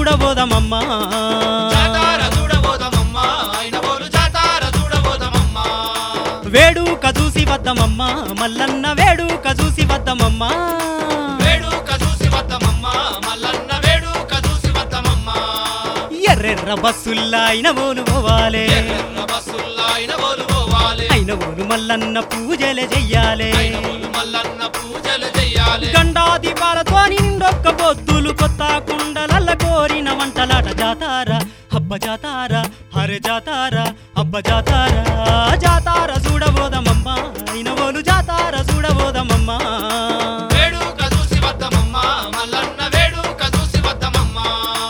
చూడబోదమమ్మా జాతార చూడబోదమమ్మా అయినవోలు జాతార చూడబోదమమ్మా వేడుక చూసి వద్దమమ్మా మల్లన్న వేడుక చూసి వద్దమమ్మా వేడుక చూసి వద్దమమ్మా మల్లన్న వేడుక చూసి వద్దమమ్మా ఎర్రెర్ర బస్సుల్లా అయినవోలు పోవాలే ఎర్ర బస్సుల్లా అయినవోలు పోవాలి అయినవోలు మల్లన్న పూజలే చెయ్యాలే అయినవోలు మల్లన్న పూజలు చెయ్యాలి గండా దీపాలతో నిండొక్క పొద్దులు కొత్త కుండలల్ల కోరిన వంటలాట జాతారా హబ్బ జాతారా హరే జాతారా హబ్బ జాతారా జాతార చూడబోదమమ్మా అయినవోలు జాతార చూడబోదమమ్మా వేడుక చూసి వద్దమమ్మా మల్లన్న వేడుక చూసి వద్దమమ్మా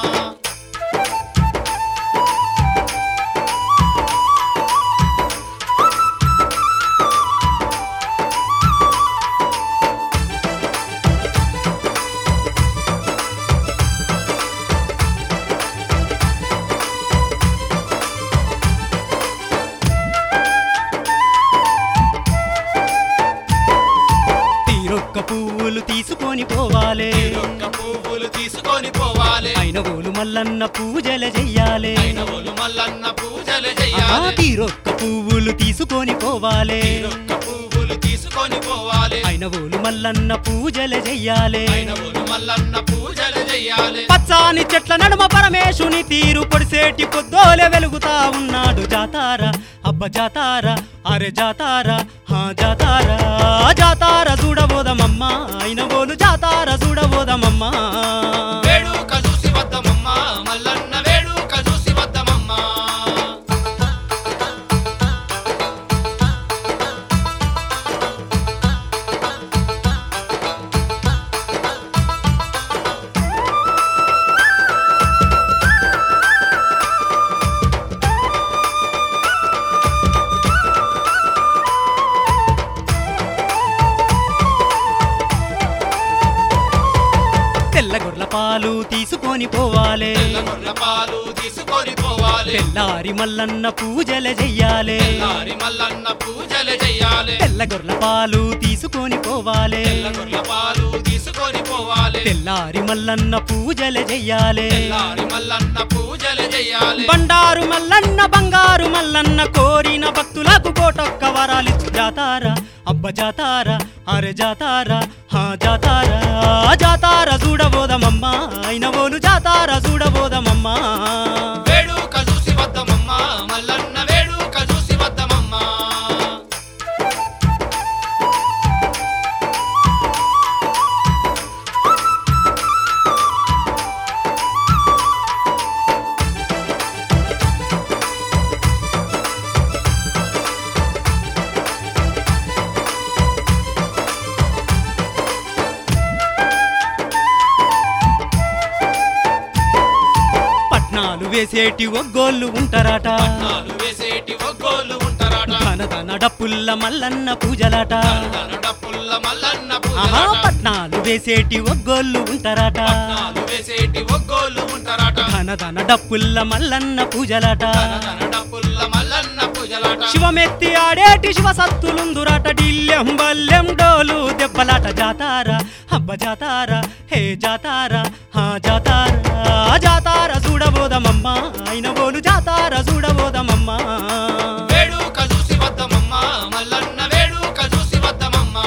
తీరొక్క పువ్వులు తీసుకొని పోవాలే ఒక్క పువ్వులు తీసుకొని పోవాలి అయినవోలు మల్లన్న పూజలు చెయ్యాలే అయినవోలు మల్లన్న పూజలు ఆ చెయ్యాలి తీరొక్క పువ్వులు తీసుకొని పోవాలే ఒక్క పువ్వులు తీసుకొని పోవాలి అయినవోలు మల్లన్న పూజలు చెయ్యాలే అయినవోలు మల్లన్న పూజలు చెయ్యాలి పచ్చాని చెట్ల నడుమ పరమేశుని తీరు పొడిసేటి పొద్దోలే వెలుగుతా ఉన్నాడు జాతారా అబ్బ జాతారా అరే జాతారా హా జాతారా జాతార చూడబోదమమ్మా అయినవోలు జాతార చూడబోదమమ్మా వేడుక చూసి వద్దమమ్మా మల్లన్న వేడుక చూసి వద్దమమ్మా తెల్ల గొర్రెల పాలు తీసుకొని పోవాలే తెల్ల గొర్రె పాలు తీసుకొని పోవాలి తెల్లారి మల్లన్న పూజలు చెయ్యాలే తెల్లారి మల్లన్న పూజలు చెయ్యాలి తెల్ల గొర్రెల పాలు తీసుకొని పోవాలే తెల్ల గొర్రె పాలు తీసుకొని పోవాలి తెల్లారి మల్లన్న పూజలు చెయ్యాలే తెల్లారి మల్లన్న పూజలు చెయ్యాలి బండారు మల్లన్న బంగారు మల్లన్న కోరిన భక్తులకు కోటొక్క వరాలిచ్చు జాతారా అబ్బ జాతారా అరే జాతారా హా జాతారా జాతార చూడబోదమమ్మా అయినవోలు జాతార చూడబోదమమ్మా వేడుక చూసి వద్దమమ్మా మల్లన్న వేడుక చూసి వద్దమమ్మా పట్నాలు వేసేటి ఒగ్గోళ్ళు ఉంటారట నాలు వేసేటి ఒగ్గోలు ఉంటారట ధన ధన డప్పుల్ల మల్లన్న పూజలాట తన డప్పుల్ల మల్లన్న ఆహా పూజలట పట్నాలు వేసేటి ఒగ్గోళ్ళు ఉంటారట నాలు వేసేటి ఒగ్గోలు ఉంటారట ధన ధన డప్పుల్ల మల్లన్న పూజలాట తన డప్పుల్ల మల్లన్న పూజలట శివమెత్తి ఆడేటి శివ సత్తులుందురాట డిల్లెం బల్లెం డోలు దెబ్బలాట జాతారా హబ్బ జాతారా హే జాతారా హా జాతారా జాతార చూడబోదమమ్మా అయిన బోలు జాతార చూడబోదమమ్మా వేడుక చూసి వద్దమమ్మా మల్లన్న వేడుక చూసి వద్దమమ్మా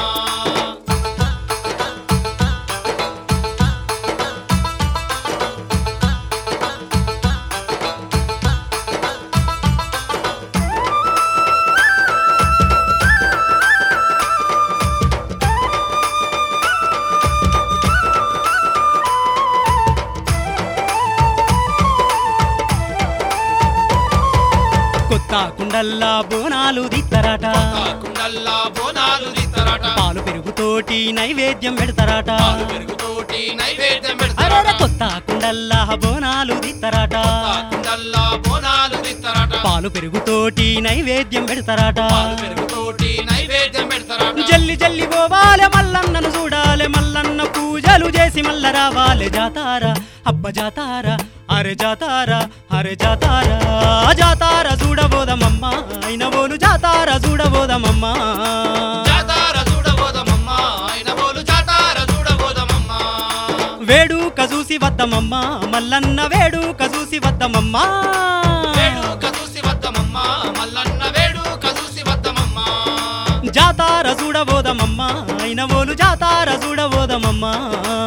కొత్త కుండల్లా బోనాలు దిత్తరాట కుండల్లా బోనాలు తీస్తారట పాలు పెరుగుతోటి నైవేద్యం పెడతారట పాలు పెరుగుతోటి నైవేద్యం అరే పెడతారట కొత్త కుండల్లా బోనాలు దిత్తరాట కుండల్లా బోనాలు తీస్తారట పాలు పెరుగుతోటి నైవేద్యం పెడతారట పాలు పెరుగుతోటి నైవేద్యం పెడతారట జల్లి జల్లి పోవాలే మల్లన్నను చూడాలే మల్లన్న పూజలు చేసి మల్ల రావాలే జాతారా అబ్బ జాతారా అరే జాతారా అరే జాతారా జాతార చూడబోదమమ్మా అయిన బోలు జాతార చూడబోదమమ్మా జాతార చూడబోదమమ్మా ఆయన బోలు జాతార చూడబోదమమ్మా వేడుక చూసి చూసి వద్దమమ్మా మల్లన్న వేడుక చూసి వద్దమమ్మా వేడుక చూసి వద్దమమ్మ మల్లన్న వేడుక చూసి వద్దమమ్మ జాతార చూడబోదమమ్మా అయినవోలు జాతార చూడబోదమమ్మా